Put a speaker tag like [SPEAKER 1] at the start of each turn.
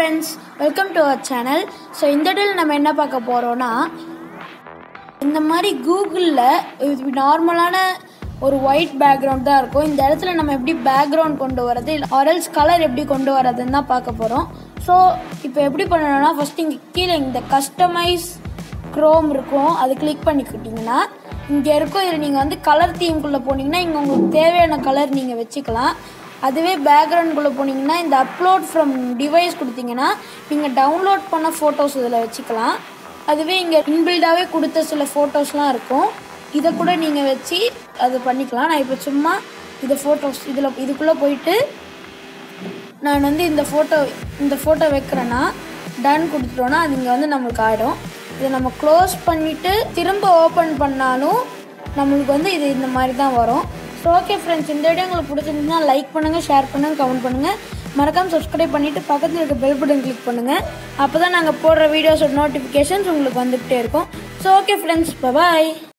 [SPEAKER 1] friends welcome to அவர் channel so இந்த இடையில நம்ம என்ன பார்க்க போகிறோன்னா இந்த மாதிரி கூகுளில் நார்மலான ஒரு ஒயிட் பேக்ரவுண்ட் தான் இருக்கும் இந்த இடத்துல நம்ம எப்படி பேக்ரவுண்ட் கொண்டு வரது இல்லை ஆரல்ஸ் கலர் எப்படி கொண்டு வரதுன்னு தான் பார்க்க போகிறோம் ஸோ இப்போ எப்படி பண்ணணும்னா ஃபஸ்ட் இங்கே கீழே இந்த கஸ்டமைஸ் க்ரோம் இருக்கும் அது கிளிக் பண்ணிக்கிட்டிங்கன்னா இங்கே இருக்கும் இதில் நீங்கள் வந்து கலர் தீம்குள்ளே போனீங்கன்னா இங்கே உங்களுக்கு தேவையான கலர் நீங்கள் வச்சுக்கலாம் அதுவே பேக்ரவுண்ட்குள்ளே போனீங்கன்னா இந்த அப்லோட் ஃப்ரம் டிவைஸ் கொடுத்தீங்கன்னா நீங்கள் டவுன்லோட் பண்ண ஃபோட்டோஸ் இதில் வச்சுக்கலாம் அதுவே இங்கே இன்பில்டாகவே கொடுத்த சில ஃபோட்டோஸ்லாம் இருக்கும் இதை கூட நீங்கள் வச்சு அது பண்ணிக்கலாம் நான் இப்போ சும்மா இந்த ஃபோட்டோஸ் இதில் இதுக்குள்ளே போயிட்டு நான் வந்து இந்த ஃபோட்டோ இந்த ஃபோட்டோ வைக்கிறேன்னா டன் கொடுத்துட்டோன்னா அது இங்கே வந்து நம்மளுக்கு ஆகிடும் இதை நம்ம க்ளோஸ் பண்ணிவிட்டு திரும்ப ஓப்பன் பண்ணாலும் நம்மளுக்கு வந்து இது இந்த மாதிரி தான் வரும் ஸோ ஓகே ஃப்ரெண்ட்ஸ் இந்த வீடியோ உங்களுக்கு பிடிச்சிருந்துச்சுன்னா லைக் பண்ணுங்கள் ஷேர் பண்ணுங்கள் கமெண்ட் பண்ணுங்கள் மறக்காமல் சப்ஸ்கிரைப் பண்ணிவிட்டு பக்கத்தில் இருக்க பெல் பட்டன் கிளிக் பண்ணுங்கள் அப்போ தான் நாங்கள் போடுற வீடியோஸோட நோட்டிஃபிகேஷன்ஸ் உங்களுக்கு வந்துகிட்டே இருக்கும் ஸோ ஓகே ஃப்ரெண்ட்ஸ் பாய்